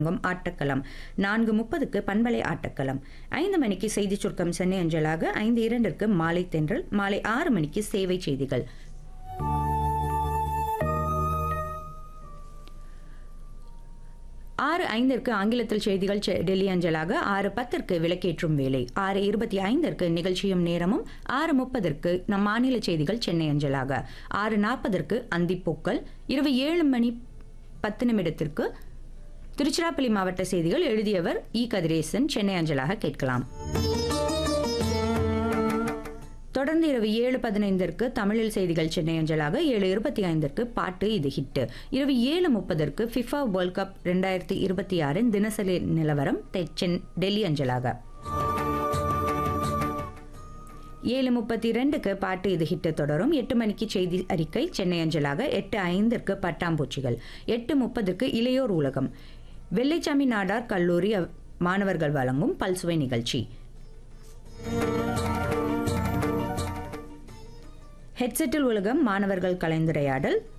வழங்கும் ஆட்டக்களம் நான்கு முப்பதுக்கு பண்பலை ஆட்டக்களம் ஐந்து மணிக்கு செய்தி சுருக்கம் சென்னை அஞ்சலாக ஐந்து இரண்டிற்கு மாலை தென்றல் மாலை ஆறு மணிக்கு சேவை செய்திகள் ஆறு ஐந்திற்கு ஆங்கிலத்தில் செய்திகள் செ- டெல்லி அஞ்சலாக ஆறு பத்திற்கு விளக்கேற்றும் வேலை ஆறு இருபத்தி ஐந்திற்கு நிகழ்ச்சியும் நேரமும் ஆறு முப்பதற்கு நம் மாநில செய்திகள் சென்னை அஞ்சலாக ஆறு நாற்பதற்கு அந்திப்பூக்கள் இரவு ஏழு மணி பத்து நிமிடத்திற்கு திருச்சிராப்பள்ளி மாவட்ட செய்திகள் எழுதியவர் இ கதிரேசன் சென்னை அஞ்சலாக கேட்கலாம் தொடர்ந்து இரவு ஏழு பதினைந்திற்கு தமிழில் செய்திகள் சென்னை அஞ்சலாக ஏழு இருபத்தி ஐந்திற்கு பாட்டு இது ஹிட் இரவு ஏழு முப்பதற்கு ஃபிஃபா வேர்ல்ட் கப் ரெண்டாயிரத்தி இருபத்தி ஆறின் தினசரி நிலவரம் தெ- சென் டெல்லி அஞ்சலாக ஏழு முப்பத்தி ரெண்டுக்கு பாட்டு இது ஹிட் தொடரும் எட்டு மணிக்கு செய்தி அறிக்கை சென்னை அஞ்சலாக எட்டு ஐந்திற்கு பட்டாம்பூச்சிகள் எட்டு முப்பதுக்கு இளையோர் உலகம் வெள்ளைச்சாமி நாடார் கல்லூரி அவ்- மாணவர்கள் வழங்கும் பல்சுவை நிகழ்ச்சி ஹெட்செட்டில் உலகம் மாணவர்கள் கலந்துரையாடல்